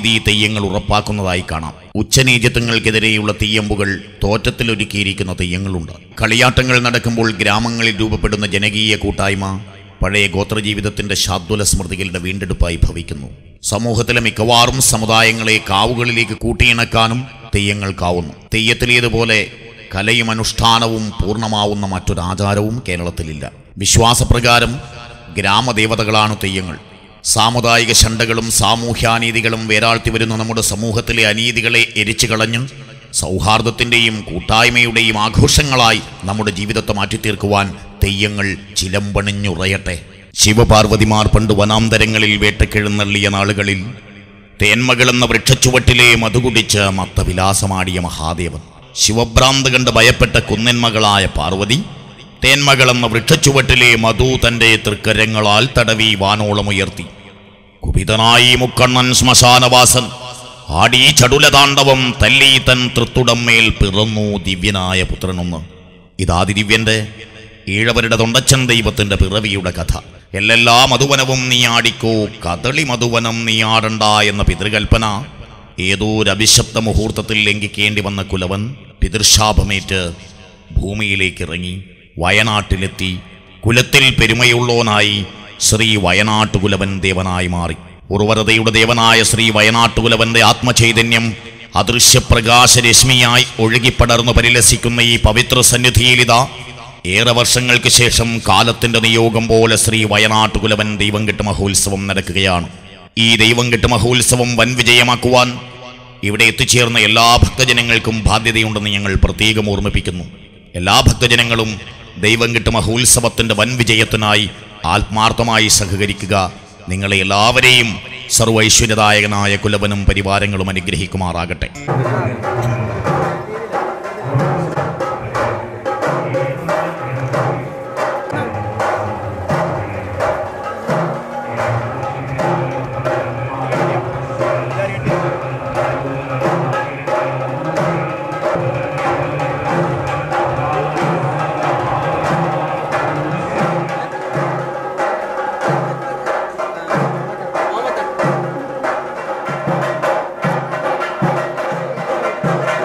നീതി തെയ്യങ്ങൾ ഉറപ്പാക്കുന്നതായി കാണാം ഉച്ചനീചത്വങ്ങൾക്കെതിരെയുള്ള തെയ്യമ്പുകൾ തോറ്റത്തിലൊരുക്കിയിരിക്കുന്ന തെയ്യങ്ങളുണ്ട് കളിയാട്ടങ്ങൾ നടക്കുമ്പോൾ ഗ്രാമങ്ങളിൽ രൂപപ്പെടുന്ന ജനകീയ കൂട്ടായ്മ പഴയ ഗോത്രജീവിതത്തിന്റെ ശാദ്വല സ്മൃതികളുടെ വീണ്ടെടുപ്പായി ഭവിക്കുന്നു സമൂഹത്തിലെ മിക്കവാറും സമുദായങ്ങളെ കാവുകളിലേക്ക് കൂട്ടിയിണക്കാനും തെയ്യങ്ങൾക്കാവുന്നു തെയ്യത്തിലേതുപോലെ കലയും അനുഷ്ഠാനവും പൂർണ്ണമാവുന്ന മറ്റൊരാചാരവും കേരളത്തിലില്ല വിശ്വാസപ്രകാരം ഗ്രാമദേവതകളാണ് തെയ്യങ്ങൾ സാമുദായിക ശണ്ടകളും സാമൂഹ്യാനീതികളും വേരാഴ്ത്തി വരുന്ന നമ്മുടെ സമൂഹത്തിലെ അനീതികളെ എരിച്ചു കളഞ്ഞ് സൗഹാർദ്ദത്തിൻ്റെയും കൂട്ടായ്മയുടെയും ആഘോഷങ്ങളായി നമ്മുടെ ജീവിതത്തെ മാറ്റിത്തീർക്കുവാൻ തെയ്യങ്ങൾ ചിലമ്പണിഞ്ഞുറയട്ടെ ശിവപാർവതിമാർ പണ്ട് വനാന്തരങ്ങളിൽ വേട്ടക്കിഴുന്നള്ളിയ നാളുകളിൽ തേന്മകളെന്ന വൃക്ഷച്ചുവട്ടിലെ മധുകുടിച്ച് മത്തവിലാസമാടിയ മഹാദേവൻ ശിവഭ്രാന്ത് കണ്ട് ഭയപ്പെട്ട കുന്നന്മകളായ പാർവതി തേന്മകളെന്ന വൃക്ഷച്ചുവട്ടിലെ മധു തന്റെ തൃക്കരങ്ങളാൽ തടവി വാനോളമുയർത്തി കുപിതനായി മുക്കണ്ണൻ ശ്മശാനവാസൻ ആടി ചടുലതാണ്ഡവം തല്ലി തൻ തൃത്തുടമ്മേൽ പിറന്നു ദിവ്യനായ പുത്രനൊന്ന് ഇതാതിദിവ്യന്റെ ഈഴവരുടെ തൊണ്ടച്ചൻ ദൈവത്തിന്റെ പിറവിയുടെ കഥ എല്ലെല്ലാ മധുവനവും നീ ആടിക്കോ കദളി മധുവനം നീ ആടണ്ട എന്ന പിതൃകൽപ്പന ഏതോ ഒരു അഭിശപ്ത മുഹൂർത്തത്തിൽ ലംഘിക്കേണ്ടി വന്ന കുലവൻ പിതൃശാപമേറ്റ് ഭൂമിയിലേക്ക് ഇറങ്ങി വയനാട്ടിലെത്തി കുലത്തിൽ പെരുമയുള്ളോനായി ശ്രീ വയനാട്ടുകുലവൻ ദേവനായി മാറി ഉർവരതയുടെ ദേവനായ ശ്രീ വയനാട്ടുകുലവന്റെ ആത്മചൈതന്യം അദൃശ്യപ്രകാശരശ്മിയായി ഒഴുകിപ്പടർന്നു പരിലസിക്കുന്ന ഈ പവിത്ര സന്നിധിയിലിതാ ഏറെ വർഷങ്ങൾക്ക് ശേഷം കാലത്തിന്റെ നിയോഗം പോലെ ശ്രീ വയനാട്ടുകുലവൻ ദൈവം കെട്ട് മഹോത്സവം നടക്കുകയാണ് ഈ ദൈവം കെട്ട് മഹോത്സവം വൻ വിജയമാക്കുവാൻ ഇവിടെ എത്തിച്ചേർന്ന എല്ലാ ഭക്തജനങ്ങൾക്കും ബാധ്യതയുണ്ടെന്ന് ഞങ്ങൾ പ്രത്യേകം ഓർമ്മിപ്പിക്കുന്നു എല്ലാ ഭക്തജനങ്ങളും ദൈവം കിട്ട മഹോത്സവത്തിന്റെ വൻ വിജയത്തിനായി ആത്മാർത്ഥമായി സഹകരിക്കുക നിങ്ങളെ എല്ലാവരെയും സർവൈശ്വര്യദായകനായ കുലവനും പരിവാരങ്ങളും അനുഗ്രഹിക്കുമാറാകട്ടെ ആ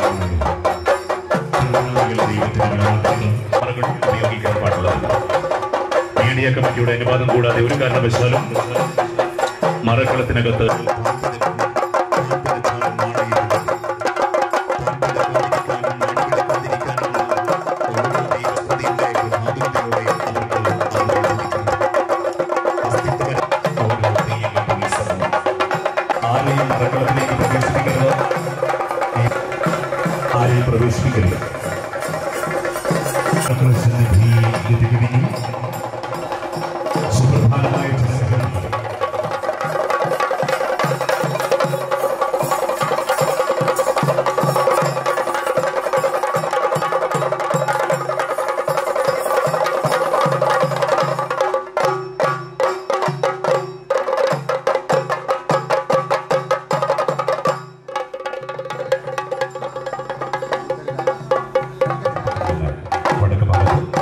ഉപയോഗിക്കാൻ പാടുള്ളത് മീഡിയ കമ്മിറ്റിയുടെ അനുവാദം കൂടാതെ ഒരു കാരണവശാലും മറക്കളത്തിനകത്ത് ആരെയും മറക്കളത്തിലേക്ക് പ്രവേശിപ്പിക്കരുത് ആരെയും പ്രവേശിപ്പിക്കരുത് സന്നിധി ഗതിപിടിക്കും സുപ്രധാനമായ ചടങ്ങുകൾ വടക്ക് ഭാഗത്ത്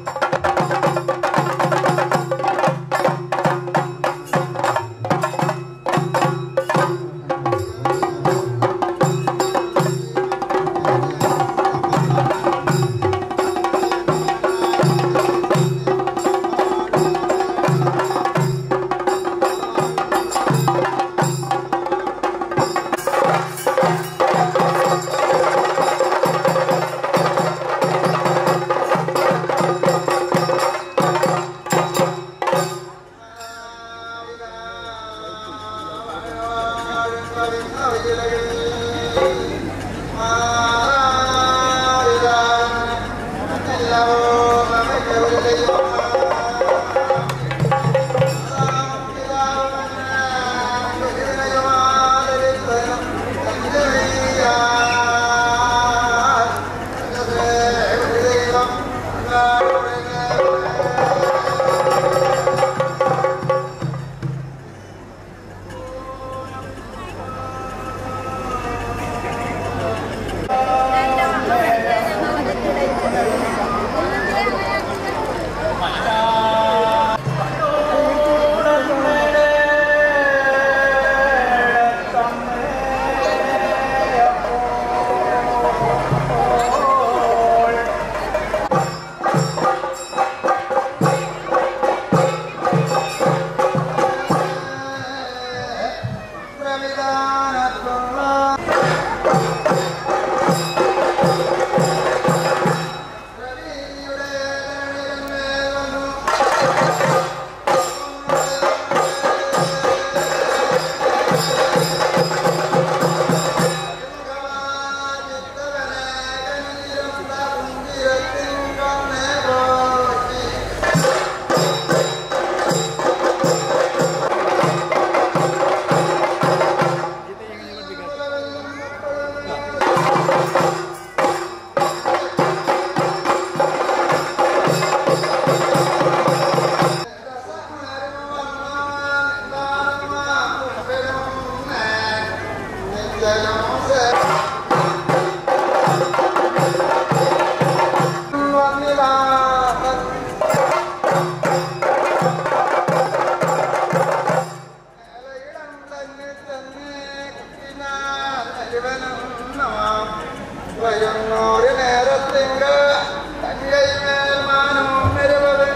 വരുന്നോര് നേരത്തിങ്ക് തന്റെ മേൽമാനം നിരവധി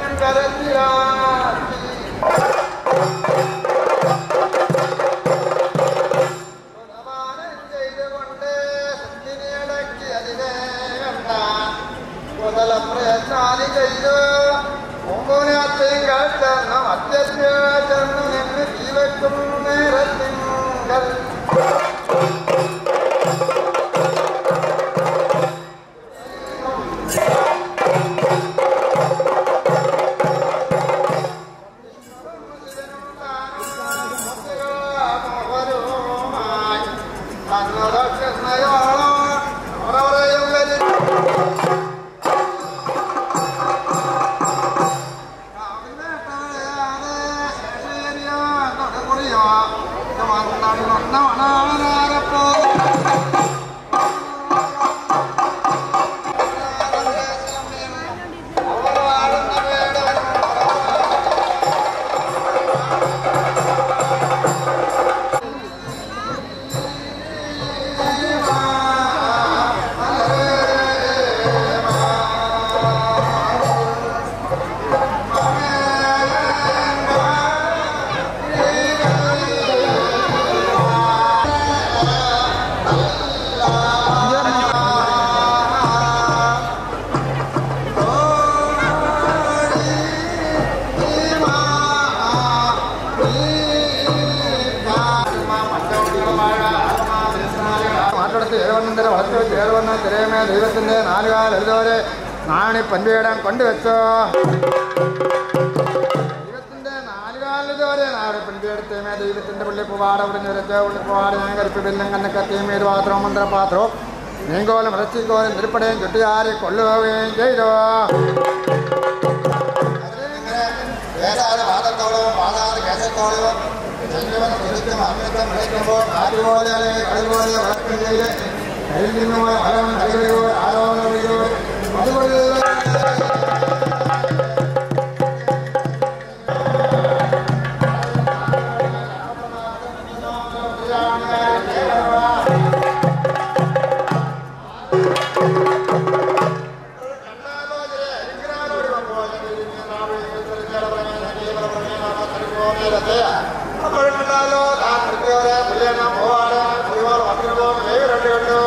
കരത്തിലാക്കി ഗുണമാനം ചെയ്തുകൊണ്ട് സത്യനിയടക്കി അതിനെ കണ്ട മുതല പ്രയത്നാദി ചെയ്തു മുമ്പുനത്തിങ്കൾ ചെന്ന് മധ്യത്തിൽ ചെന്ന് നിന്ന് ജീവക്കും നേരത്തിങ്കൽ ോ ഏഴുവന്ന തിരയമേ ദൈവത്തിൻ്റെ നാലുകാൽ എഴുതോരെ നാണി പൻപീടം കൊണ്ടുവച്ചോ ദൈവത്തിൻ്റെ നാലുകാൽ എഴുതോരെ നാട് പൻപീടത്തേമേ ദൈവത്തിൻ്റെ പുള്ളിപ്പുപാട ഉടഞ്ഞു വരച്ചോ പുള്ളിപ്പുപാട് ഞാൻ കരിപ്പ് ബില്ലും കണ്ണക്കത്തിയും ഏതുപാത്രവും മന്ത്രപാത്രവും നീങ്കോലും ഇറച്ചിക്കോലും നിരുപ്പടയും ചുട്ടുകാരി കൊള്ളുകയും ചെയ്തോ വേദാന വാദത്തോളവും വാദാന കേസത്തോളവും ജന്മം കുരുത്തും അമൃതം വിളിക്കുമ്പോൾ ആരുപോലെ അതുപോലെ വളർത്തും ചെയ്ത് കയ്യിൽ നിന്നും ഫലം നൽകുകയോ ആരോപണം വരികയോ അതുകൊണ്ട് അപ്പോഴുണ്ടല്ലോ താൻ കൃത്യവരെ പുല്ലേണം പോവാണ് പുലിവാൾ വന്നിരുന്നോ ഏഴ് രണ്ട് കണ്ടു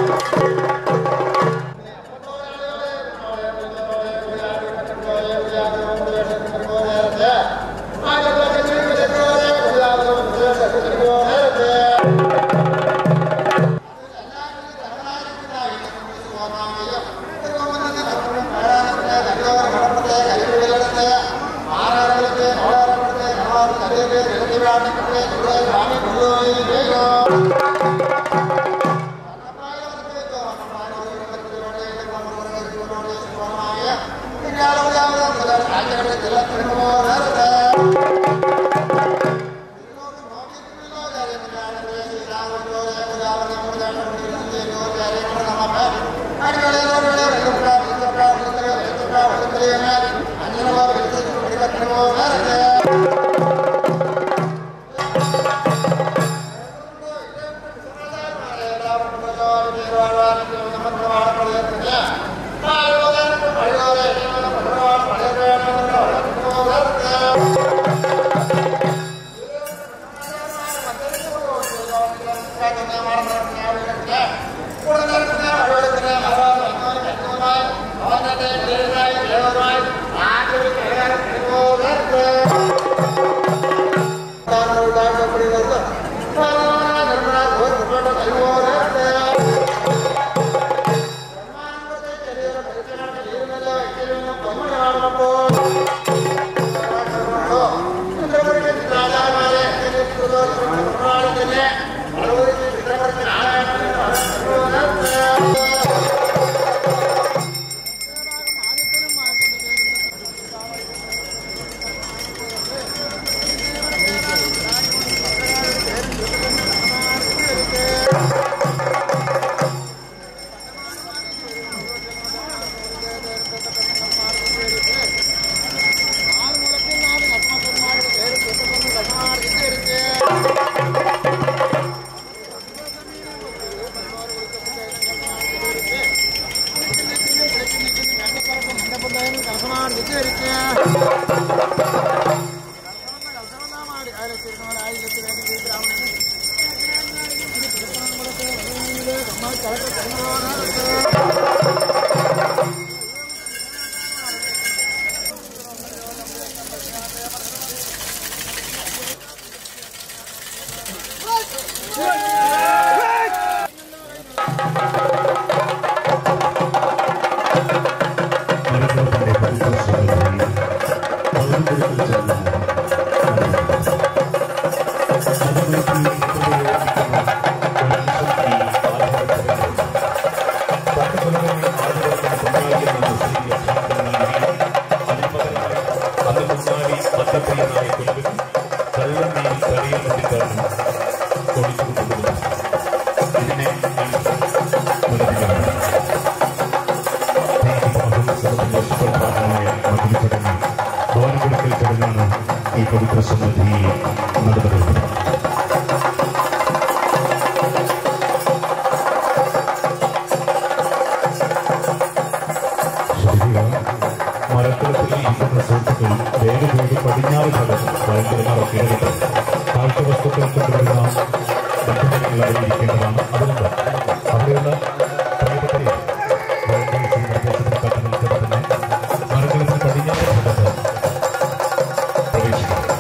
മലപ്പുറത്തിന്റെ പവിത്ര സമുദ്രത്തിൽ പൗരന്മാർക്ക് ചേർന്ന ഇതിനെ മുതലിലാണ് ഭവനപ്പെടുക്കൽ ചടങ്ങാണ് ഈ പവിത്ര സന്നിധി നടന്നത് മരക്കുളത്തിൽ ഇരിക്കുന്ന സുഹൃത്തുക്കൾ വേഗം വേഗം പടിഞ്ഞാറ് ഭാഗം ഭയങ്കരമാർ കേരളത്തിൽ കാഴ്ച വസ്തുക്കൾ കൊണ്ടുവരുന്ന ബന്ധുക്കൾ അറിയിരിക്കേണ്ടതാണ് അതുകൊണ്ട് അവിടെയുള്ള പ്രിയപ്പെട്ടവരെ വോളണ്ടിയേഴ്സിന്റെ നിർദ്ദേശത്തിന് തക്കമനുസരിച്ച് തന്നെ മരക്കുളത്തിന് പടിഞ്ഞാറ് ഭാഗത്ത് പ്രവേശിക്കും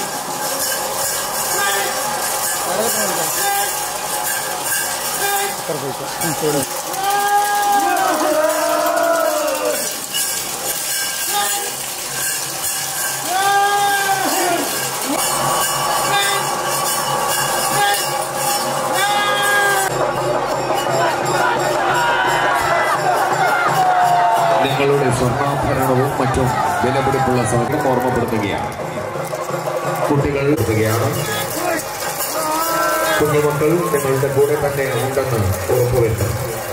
നിങ്ങളുടെ സ്വർണ്ണാഭരണവും മറ്റും വിലപിടിപ്പുള്ള സ്വർണം ഓർമ്മപ്പെടുത്തുകയാണ് കുട്ടികൾ എത്തുകയാണ് കുഞ്ഞുമക്കൾ നിങ്ങളുടെ കൂടെ തന്നെ ഉണ്ടെന്ന് ഉറപ്പുവരുത്തും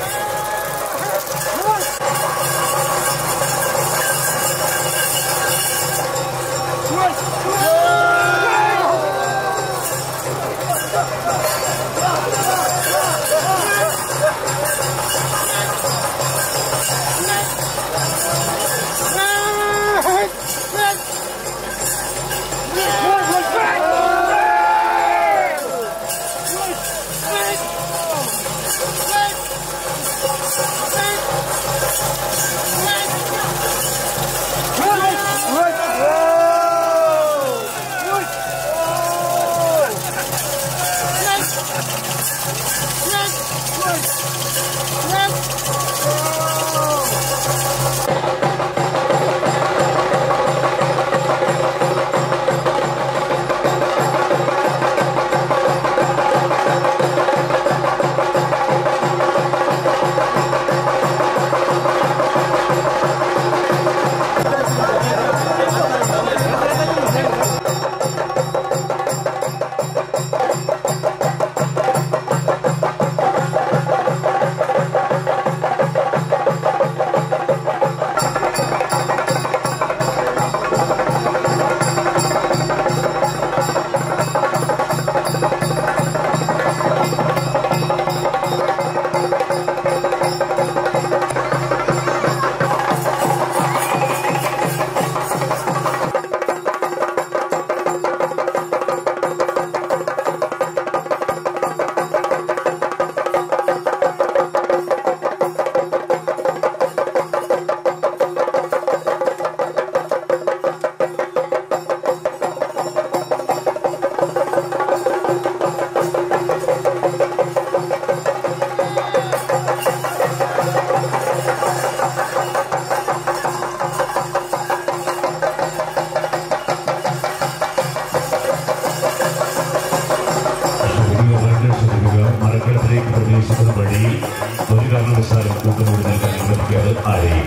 ശ്രദ്ധിക്കുക വളരെ ശ്രദ്ധിക്കുക മരക്കളത്തിലേക്ക് പ്രവേശിക്കുന്ന വഴിയിൽ ഒരു കാരണവശാലും കൂട്ടുകൂടി നൽകാൻ അനുവദിക്കാതെ ആരെയും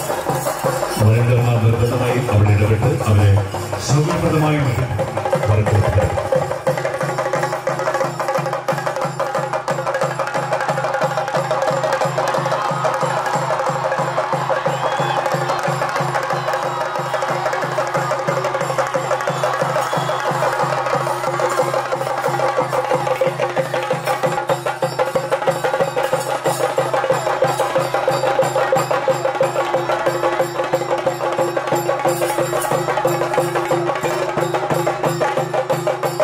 വരണ്ടന്മാർ നിർബന്ധമായി അവിടെ ഇടപെട്ട് അവരെ സൗകര്യപ്രദമായി മരക്കളത്തിൽ Thank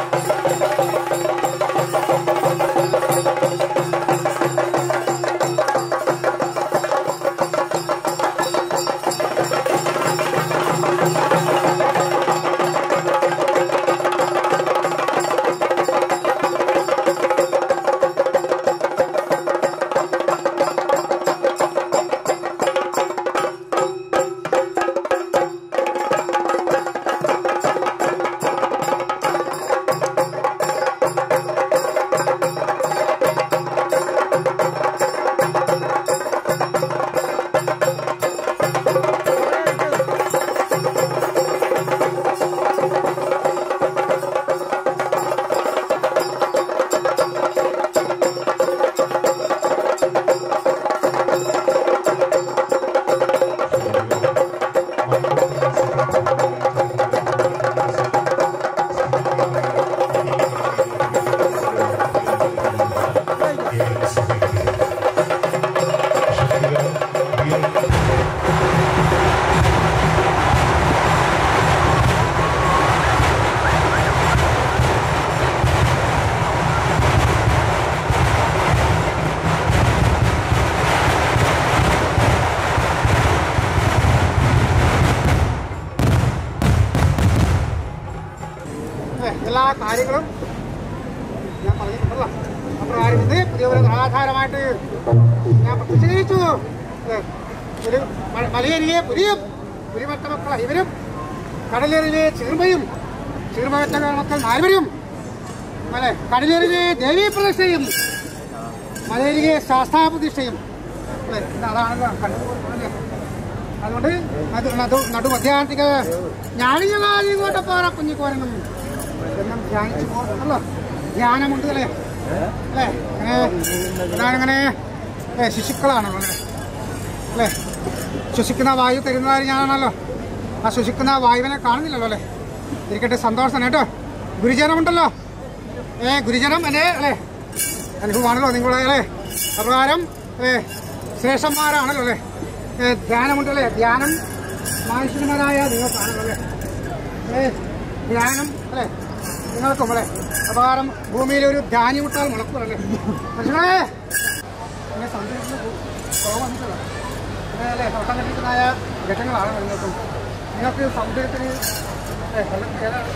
ഏ, എല്ലാ കാര്യങ്ങളും ഞാൻ പറഞ്ഞിട്ടുണ്ടല്ലോ അപ്രകാരം ഇത് പുതിയ ഒരു ആധാരമായിട്ട് ഞാൻ പ്രതിഷേധിച്ചു ഏ, ഒരു മ- മലയരികെ പുലിയും പുലിമറ്റ മക്കളെ ഇവരും കടലേറിലെ ചീർമയും ചീർമവറ്റ മക്കൾ നാലുപേരും അല്ലെ കടലേറിലെ ദേവീ പ്രതിഷ്ഠയും മലയരികെ ശാസ്താപ്രതിഷ്ഠയും അല്ലേ ഇത് അതാണല്ലോ കണ്ടുപോകുന്നത് അതുകൊണ്ട് അത് നടു നടു മധ്യാഹ്നത്തിക്ക് ഞാനിങ്ങാതി ഇങ്ങോട്ട് പോരാ കുഞ്ഞിക്കോരനും എന്നും ധ്യാനിച്ചു പോകുന്നല്ലോ ധ്യാനമുണ്ട് അല്ലേ അല്ലേ അങ്ങനെ ഞാനങ്ങനെ അല്ലേ ശിശുക്കളാണല്ലോ അല്ലേ അല്ലേ ശ്വസിക്കുന്ന വായു തരുന്നതായി ഞാനാണല്ലോ ആ ശ്വസിക്കുന്ന വായുവിനെ കാണുന്നില്ലല്ലോ അല്ലേ ഇരിക്കട്ടെ സന്തോഷം കേട്ടോ ഗുരുജനമുണ്ടല്ലോ ഏ ഗുരുജനം എന്നെ അല്ലേ അനുഭവമാണല്ലോ നിങ്ങളെ അല്ലേ അപ്രകാരം അല്ലേ ശ്രേഷ്ഠന്മാരാണല്ലോ അല്ലേ ഏ, ധ്യാനമുണ്ടല്ലേ ധ്യാനം മാനുഷികന്മാരായ നിങ്ങൾക്കാണല്ലോ അല്ലേ ഏ, ധ്യാനം അല്ലേ നിങ്ങൾക്കും അല്ലേ അപകാരം ഭൂമിയിൽ ഒരു ധാന്യം വിട്ടാൽ മുളക്കുമല്ലേ മനസ്സിലായേ പിന്നെ സന്തോഷത്തിന് കുറവ് വന്നിട്ടല്ലോ പിന്നെ അല്ലേ തോട്ടം കണ്ടിരിക്കുന്നതായ ഘട്ടങ്ങളാണ് നിങ്ങൾക്കും നിങ്ങൾക്ക് സൗന്ദര്യത്തിന് ഏ, വെള്ളം ഏതാ-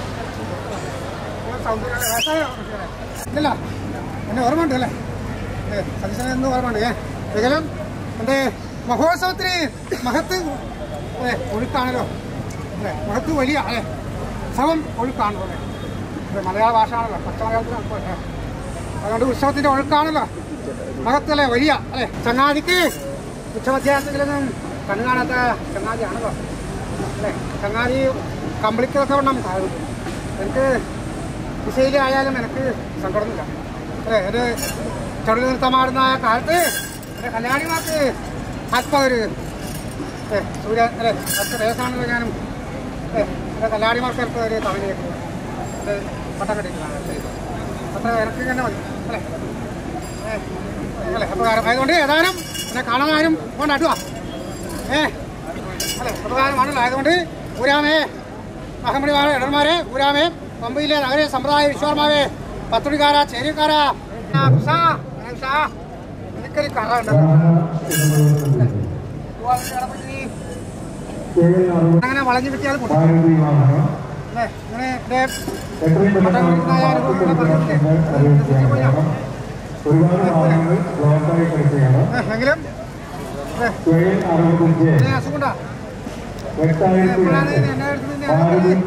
നിങ്ങൾ സൗന്ദര്യം വ്യവസായം ഇല്ല എന്നെ ഓർമ്മയുണ്ട് അല്ലേ സതീശനെ എന്ന് ഓർമ്മയുണ്ട് ഏ ഏകലം എൻ്റെ മഹോത്സവത്തിന് മഹത്ത് അല്ലേ ഒഴുക്കാണല്ലോ അല്ലേ മഹത്ത് വലിയ അല്ലേ ഉത്സവം ഒഴുക്കാണല്ലോ അല്ലേ ഇത് മലയാള ഭാഷ ആണല്ലോ പച്ച മലയാളത്തിലാണ് ഇപ്പോൾ, ഏ. അതുകൊണ്ട് ഉത്സവത്തിൻ്റെ ഒഴുക്കാണല്ലോ മഹത്ത് അല്ലേ വലിയ അല്ലേ ചങ്ങാതിക്ക് ഉച്ചമധ്യാസത്തിലൊന്നും കണ്ണു കാണാത്ത ചങ്ങാതിയാണല്ലോ അല്ലേ ചങ്ങാതി കമ്പിളിക്കൊക്കെ വണ്ണം കാണും എനിക്ക് ദിശയിലായാലും എനിക്ക് സങ്കടമൊന്നുമില്ല അല്ലേ ഒരു ചുടൽ നൃത്തമാടുന്ന ആ കാലത്ത് എൻ്റെ കല്യാണിമാർക്ക് ആത്മാ ഒരു ഏ സൂര്യ അല്ലേ പത്ത് രേസാണല്ലോ ഞാനും ഏ എൻ്റെ കല്യാണിമാർക്ക് അടുത്ത ഒരു തവണയൊക്കെ അത് പട്ടം കെട്ടിയിട്ടാണ് അത്ര എനിക്ക് തന്നെ മതി അല്ലേ ഏ അല്ലേ അപ്പോൾ ആയതുകൊണ്ട് ഏതാനും എന്നെ കാണാൻ ആരും കൊണ്ട് അടുവാ ഏ അല്ലേ പ്രധാനമാണല്ലോ ആയതുകൊണ്ട് ഊരാമേ അഹമ്മദിമാരെ ഇടന്മാരെ ഊരാമേ പമ്പയിലെ നഗര സമ്പ്രദായ വിശ്വർമാവേ പത്തുടിക്കാര ചേരിക്കാര എനിക്കൊരു കറ ഉണ്ടല്ലോ അങ്ങനെ വളഞ്ഞു കിട്ടിയാൽ പൊട്ടും അല്ലേ ഇങ്ങനെ എൻ്റെ പട്ടം കുടിക്കുന്നതായ അനുഭവങ്ങളെ പറഞ്ഞിട്ടില്ലേ അത് വിശ്വസിച്ച് പോയാ. ഏ, എങ്കിലും ഏ, ഇതിന് അസുഖമുണ്ടോ എപ്പോഴാണ് ഇത് എന്നെ അടുത്ത് നിന്ന് ആക്കുന്നത്?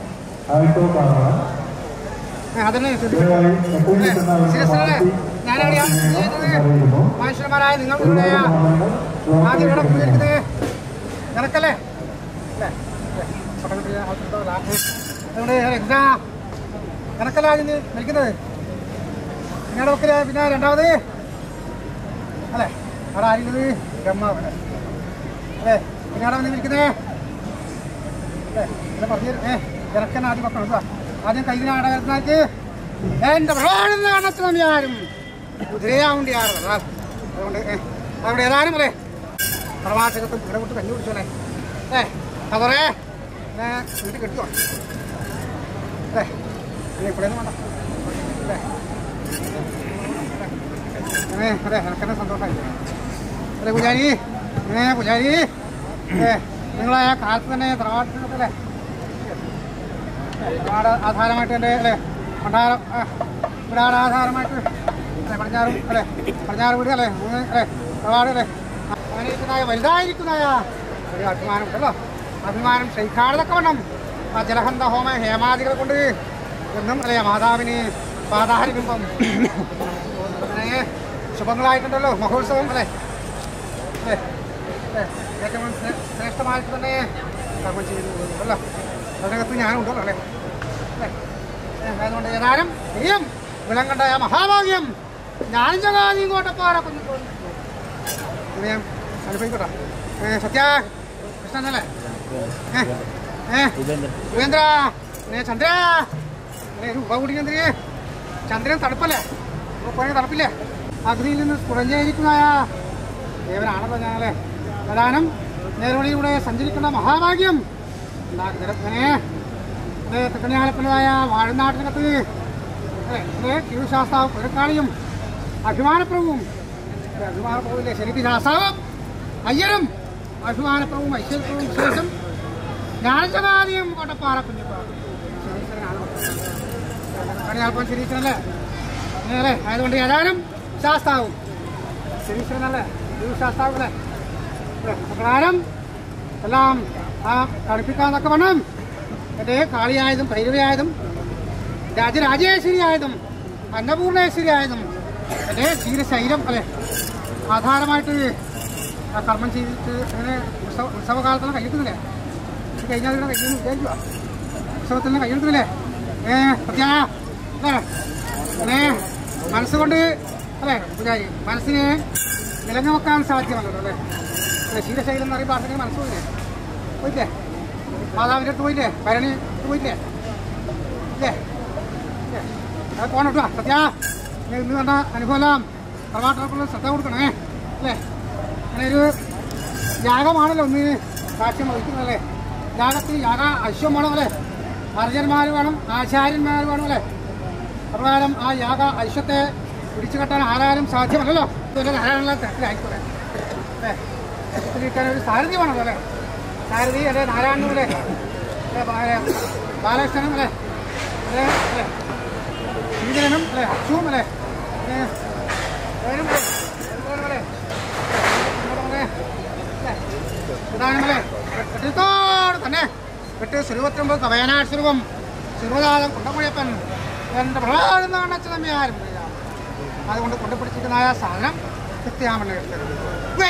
ഏ, അതന്നെ ശ്രദ്ധിക്കണം ശിരസിലെ ഞാനാണ് മനുഷ്യന്മാരായ നിങ്ങളുടെ ആദ്യം ഇവിടെ കുടിയിരിക്കുന്നത് നിനക്കല്ലേ അല്ലേ അല്ലേ? പട്ടണത്തിൽ ആൾക്കാരുള്ളതാ. അതുകൊണ്ട് എന്താ നിനക്കല്ല ആദ്യം നീ നിൽക്കുന്നത് നിങ്ങളുടെ മക്കളെ പിന്നെ രണ്ടാമത് അല്ലേ അവിടെ ആരുള്ളത് ബ്രഹ്മാവ് അല്ലേ അല്ലേ പിന്നെ അവിടെ വന്ന് നിൽക്കുന്നേ അല്ലേ ഇത് പറഞ്ഞു ഏ ഇറക്കാൻ ആദ്യം മക്കൾ കേട്ടോ ആദ്യം കൈതിനാട വരുന്നതായിട്ട് എൻ്റെ പ്രധാന കാണത്തുന്ന ആരും കുതിരയാവേണ്ടി ആറ് അതുകൊണ്ട് ഏ അവിടെ ഏതാനും അല്ലേ പ്രവാചകത്തും ഇവിടെ വിട്ട് കഞ്ഞു പിടിച്ചോളേ ഏ അതറേ പിന്നെ വീട്ടിൽ കെട്ടുകോ അല്ലേ ഇനി ഇവിടെ ഒന്നും വേണ്ട അല്ലേ ഏ അതെ എനക്കെന്നെ സന്തോഷമായി അല്ലേ പൂജാരി ഏ പൂജാരി ഏ നിങ്ങളെ ആ കാലത്ത് തന്നെ തറവാട്ടിനല്ലേ ഒരുപാട് ആധാരമായിട്ട് എൻ്റെ അല്ലേ പണ്ടാരം ഒരുപാട് ആധാരമായിട്ട് അല്ലേ പടിഞ്ഞാറും അല്ലേ പടിഞ്ഞാറ് വീട് അല്ലേ മൂന്ന് അല്ലേ ഒരുപാട് അല്ലേ അങ്ങനെ ഇരിക്കുന്നതായ വലുതായിരിക്കുന്നതായ ഒരു അഭിമാനം ഉണ്ടല്ലോ അഭിമാനം ശൈഖാടതൊക്കെ വേണം ആ ജലഹന്ത ഹോമ ഹേമാദികളെ കൊണ്ട് എന്നും അല്ലേ മാതാവിന് പാതാരബിംബം അങ്ങനെ ശുഭങ്ങളായിട്ടുണ്ടല്ലോ മഹോത്സവം അല്ലേ അല്ലേ അല്ലേ ഏറ്റവും ശ്രേ- ശ്രേഷ്ഠമായിട്ട് തന്നെ കർമ്മം ചെയ്തു അതിനകത്ത് ഞാനും ഉണ്ടല്ലോ അല്ലേ അല്ലേ ഏ, അതുകൊണ്ട് ഏതാനും ദൈവം വിളങ്കണ്ട ആ മഹാഭാഗ്യം ഞാനും ചങ്ങാതി കോട്ടപ്പാറ കുഞ്ഞു ഇത് ഞാൻ അനുഭവിക്കട്ടെ ഏ, സത്യ കൃഷ്ണനല്ലേ ഏ ഏ ഉപേന്ദ്ര ഏ ചന്ദ്ര ഏ, ഒരു ഉപ കൂടി ചന്ദ്രേ ചന്ദ്രൻ തണുപ്പല്ലേ പണി തണുപ്പില്ലേ അഗ്നിയിൽ നിന്ന് കുഴഞ്ഞേരിക്കുന്നതായ ദേവനാണല്ലോ ഞാനല്ലേ പ്രധാനം നേർവഴിയിലൂടെ സഞ്ചരിക്കുന്ന മഹാഭാഗ്യം ഉണ്ടാക്കുന്നേ തെക്കണിയാലപ്പനായ വാഴനാട്ടിനകത്ത് ശാസ്താവ് പുരക്കാളിയും അഭിമാനപ്രഭുവും ഏ, അഭിമാനപ്രഭുവിലെ ശരിക്ക് ശാസ്താവും അയ്യരും അഭിമാനപ്രഭുവും ഐശ്വര്യപ്രഭുവും ശേഷം ജ്ഞാനചകാദിയും കോട്ടപ്പാറ കുഞ്ഞിപ്പാറ പണിയാൽപ്പം ശരീശ്വരനല്ലേ അങ്ങനെയല്ലേ ആയതുകൊണ്ട് ഏതാനും ശാസ്താവും ശരീശ്വരനല്ലേ ശാസ്താവും അല്ലേ അല്ലേ? പ്രകാരം എല്ലാം ആ തണുപ്പിക്കാന്നൊക്കെ വേണം എൻ്റെ കാളിയായതും ഭൈരവിയായതും രാജരാജേശ്വരിയായതും അന്നപൂർണേശ്വരിയായതും എൻ്റെ ക്ഷീരശൈലം അല്ലെ ആധാരമായിട്ട് ആ കർമ്മം ചെയ്തിട്ട് അങ്ങനെ ഉത്സവ ഉത്സവകാലത്തെല്ലാം കഴിക്കുന്നില്ലേ ഇത് കഴിഞ്ഞാൽ ഇവിടെ കഴിക്കുന്നു വിചാരിക്കുക ഉത്സവത്തിനെല്ലാം കഴിയുന്നില്ലേ ഏ പ്രത്യാ അല്ലേ അങ്ങനെ മനസ്സുകൊണ്ട് അല്ലേ പൂജാരി മനസ്സിനെ നിലങ്ങ വെക്കാൻ സാധ്യമല്ലല്ലോ അല്ലേ അല്ലേ ക്ഷീരശൈലം എന്ന് പറയുമ്പോൾ ആർക്കെങ്കിലും മനസ്സ് പോയില്ലേ പോയില്ലേ മാതാവിൻ്റെ അടുത്ത് പോയില്ലേ ഭരണി അടുത്ത് പോയില്ലേ ഇല്ലേ ഇല്ലേ? അത് പോണം കേട്ടോ സത്യ നീ ഇന്ന് കണ്ട അനുഭവം പ്രവാട്ടർക്കുള്ള ശ്രദ്ധ കൊടുക്കണേ അല്ലേ അങ്ങനെ ഒരു യാഗമാണല്ലോ ഒന്ന് സാക്ഷ്യം വഹിക്കുന്നതല്ലേ യാഗത്തിൽ യാഗ അശ്വം വേണം അല്ലേ അർജന്മാർ വേണം ആചാര്യന്മാർ വേണം അല്ലേ പ്രകാരം ആ യാഗ ഐശ്വത്തെ പിടിച്ചു കെട്ടാൻ ആരാലും സാധ്യമല്ലല്ലോ ഇതുവരെ ധാരാളം തിരക്കിലായിക്കോട്ടെ അല്ലേ ഇതിലിരിക്കാൻ ഒരു സാരഥി വേണമല്ലോ അല്ലേ സാരഥി അല്ലേ നാരായണനും അല്ലേ അല്ലേ, ബാല- ബാലകൃഷ്ണനും അല്ലേ അല്ലേ അല്ലേ ശ്രീധരനും അല്ലേ അക്ഷുവും അല്ലേ ഏ, വേരും അല്ലേ വേരും അല്ലേ ഇങ്ങോട്ടും അല്ലേ അല്ലേ പ്രധാനമല്ലേ കെട്ടിത്തോട് തന്നെ കെട്ട് സ്വരൂപത്തിനുമ്പോൾ വയനാട് സ്വരൂപം സിറുവതാലം കുണ്ടമുഴപ്പൻ എൻ്റെ പ്രളാടുന്ന കണ്ണച്ചതമ്മയാരും അതുകൊണ്ട് കൊണ്ടുപിടിച്ചിരിക്കുന്ന ആ സാധനം കൃത്യാമണ്ണ എടുത്തത്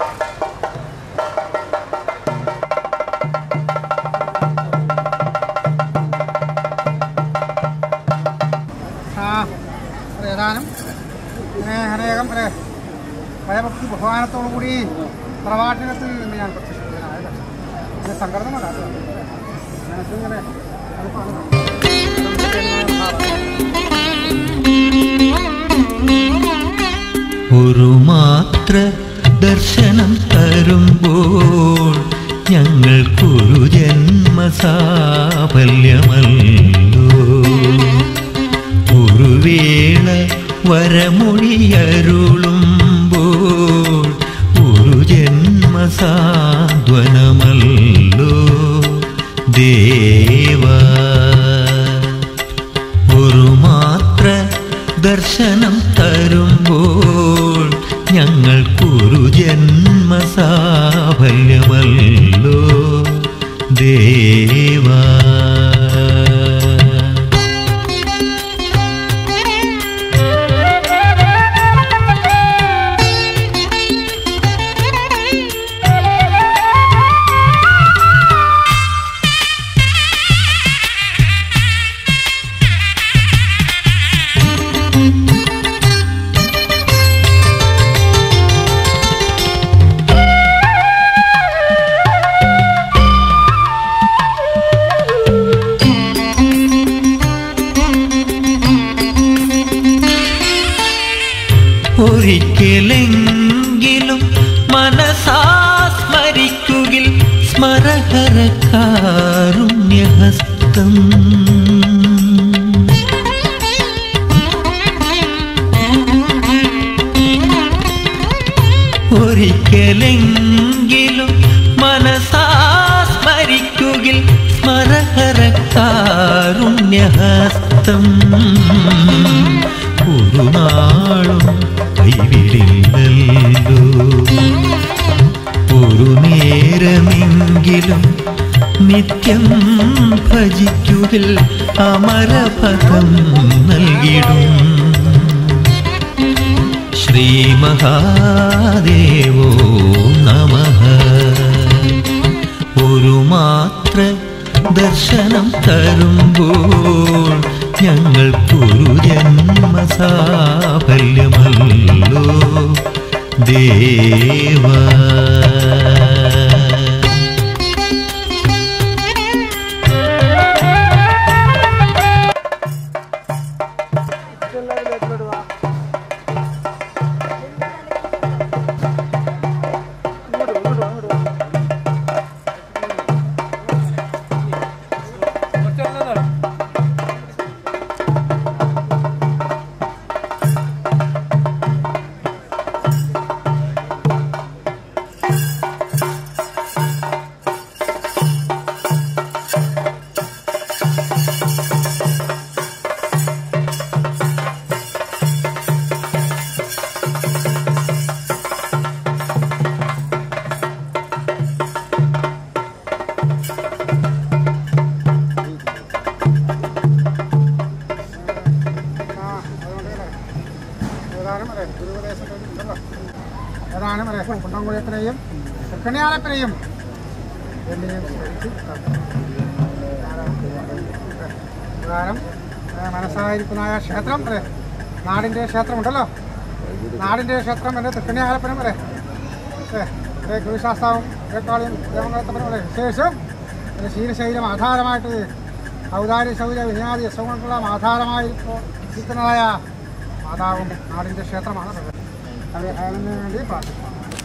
ആ അത് ഏതാനും ഏ, അനേകം അല്ലേ ഭയഭക്തി ബഹുമാനത്തോടു കൂടി പ്രവാചകത്തിൽ നിന്ന് ഞാൻ പ്രത്യക്ഷപ്പെടുന്നതായത് പിന്നെ സംഘടന മനസ്സിങ്ങനെ ഒരു മാത്ര ദർശനം തരുമ്പോൾ ഞങ്ങൾക്കൊരു ജന്മസാഫല്യമല്ലോ ഒരു വേള വരമൊഴിയരുളുമ്പോൾ ഒരു ജന്മസാന്ത്വനമല്ലോ ദേവാ ഒരു മാത്ര ദർശനം തരുമ്പോൾ ഞങ്ങൾക്കൊരു ജന്മസാഫല്യമല്ലോ ദേവാ ഒരിക്കലെങ്കിലും മനസാസ്മരിക്കുകിൽ സ്മരഹര കാരുണ്യഹസ്തം ഒരിക്കലെങ്കിലും മനസാസ്മരിക്കുകിൽ സ്മരഹര കാരുണ്യഹസ്തം ഒരു നാളും കൈവിടില്ലല്ലോ ഒരു നേരമെങ്കിലും നിത്യം ഭജിക്കുകിൽ അമരപദം നൽകിടും ശ്രീമഹാദേവോ നമ ഒരു മാത്ര ദർശനം തരുമ്പോൾ ഞങ്ങൾക്കൊരു ജന്മസാഫല്യമല്ലോ ദേവാ ഭഗവാനും അതെ കുണ്ടംകുളിയത്തിനെയും തൃക്കണിയാലപ്പനെയും എന്നെയും സ്മരിച്ച് പ്രകാരം ഏ, മനസ്സായിരിക്കുന്ന ആ ക്ഷേത്രം അതെ നാടിൻ്റെ ക്ഷേത്രമുണ്ടല്ലോ നാടിൻ്റെ ക്ഷേത്രം എൻ്റെ തൃക്കണിയാലപ്പനും അതെ ഏ ഗുരുശാസ്താവും ഏക്കാളിയും ദേവങ്ങളത്തപ്പനും അതെ വിശേഷം എൻ്റെ ശീലശൈലം ആധാരമായിട്ട് ഔദാര്യ ശൗര്യ വിനാദി യശോകൊണ്ടുള്ള ആധാരമായി ഇരിക്കുന്നതായ മാതാവും നാടിൻ്റെ ക്ഷേത്രമാണ് അവരെ അതിനു വേണ്ടി പ്രാർത്ഥിക്കുന്നു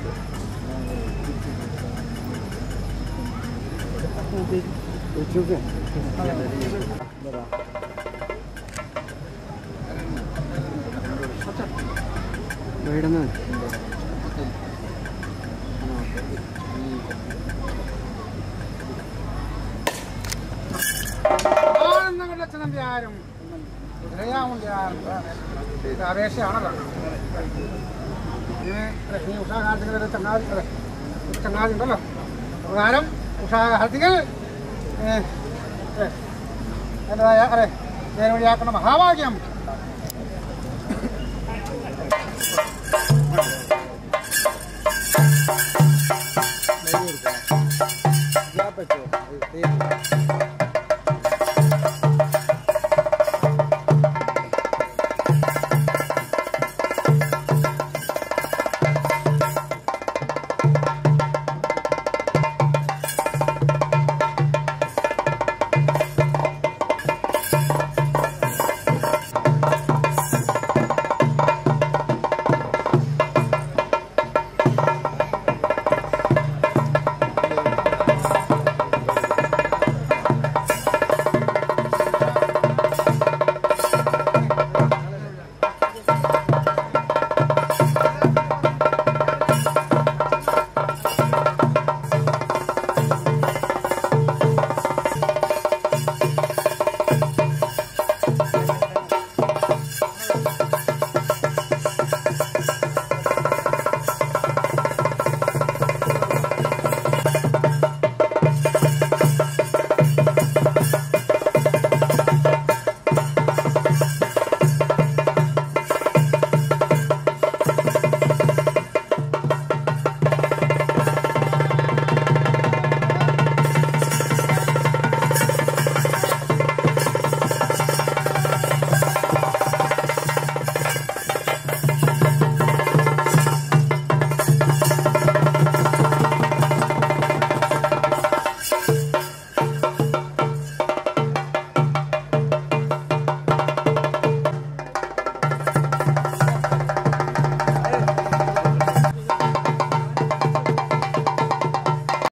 ആനന്ദങ്ങളുടെ അച്ഛനമ്പി ആരും കുതിരയാവുണ്ട് ഇത് അപേക്ഷയാണല്ലോ ഇങ്ങനെ ഈ ഉഷാകാലത്തിന് ഒരു ചങ്ങാതി അതെ ഒരു ചങ്ങാതി ഉണ്ടല്ലോ പ്രകാരം ഉഷാകാലത്തിൽ എൻ്റെതായ അതെ നേർവഴിയാക്കുന്ന മഹാഭാഗ്യം